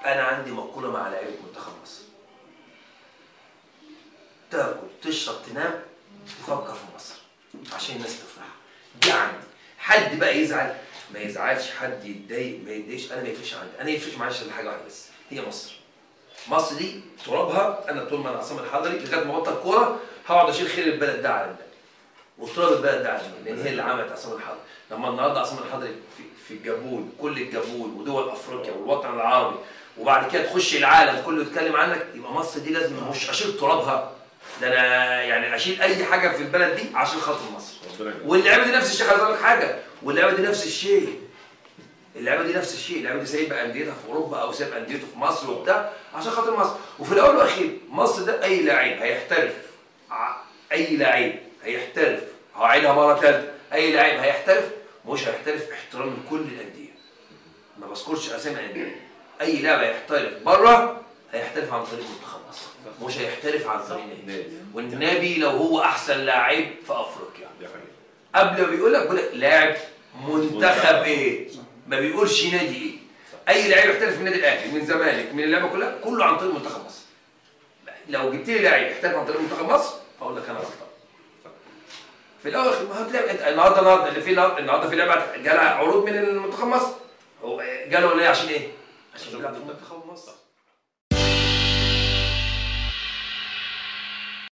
انا عندي مقوله مع لعيبه منتخب مصر تاكل تشرب تنام تفكر في مصر عشان الناس تفرح دي عندي حد بقى يزعل ما يزعلش حد يتضايق ما يتضايقش انا ما يفرقش عندي انا يفرق معايا الا حاجه واحده بس هي مصر مصر دي ترابها انا طول ما انا عصام الحضري لغايه ما بطل كوره هقعد اشيل خير البلد ده على البلد وتراب البلد ده على البلد لان هي اللي عملت عصام الحضري لما النهارده عصام الحضري في, في الجابون كل الجابون ودول افريقيا والوطن العربي وبعد كده تخش العالم كله يتكلم عنك يبقى مصر دي لازم مش اشيل ترابها ده انا يعني اشيل اي حاجه في البلد دي عشان خاطر مصر ربنا يبارك. واللعبه دي نفس الشيء عايز اقول لك حاجه واللعبه دي نفس الشيء اللعبه دي نفس الشيء اللعبه دي سايبه انديتها في اوروبا او سايب انديته في مصر وبتاع عشان خاطر مصر وفي الاول والاخير مصر ده اي لاعب هيحترف ع- اي لاعب هيحترف هعيدها مره ثالثه اي لاعب هيحترف مش هيحترف احترام من كل الانديه ما بذكرش اسامي الانديه اي لاعب هيحترف بره هيحترف عن طريق منتخب مصر مش هيحترف عن طريق نادي نادي. والنبي لو هو احسن لاعب في افريقيا دي حقيقة. قبل ما بيقول لك بيقول لك لاعب منتخب منتخب. ايه ما بيقولش نادي ايه اي لاعب يحترف في النادي الاهلي من الزمالك من اللعبه كلها كله عن طريق منتخب مصر لو جبت لي لاعب يحترف عن طريق منتخب مصر هقول لك انا غلطان في الاول ما هو تلاعب انت النهارده النهارده اللي في النهارده النهارده في لعبه جالها عروض من المنتخب مصر هو جاله ليه عشان ايه؟ عشان يلعب في منتخب مصر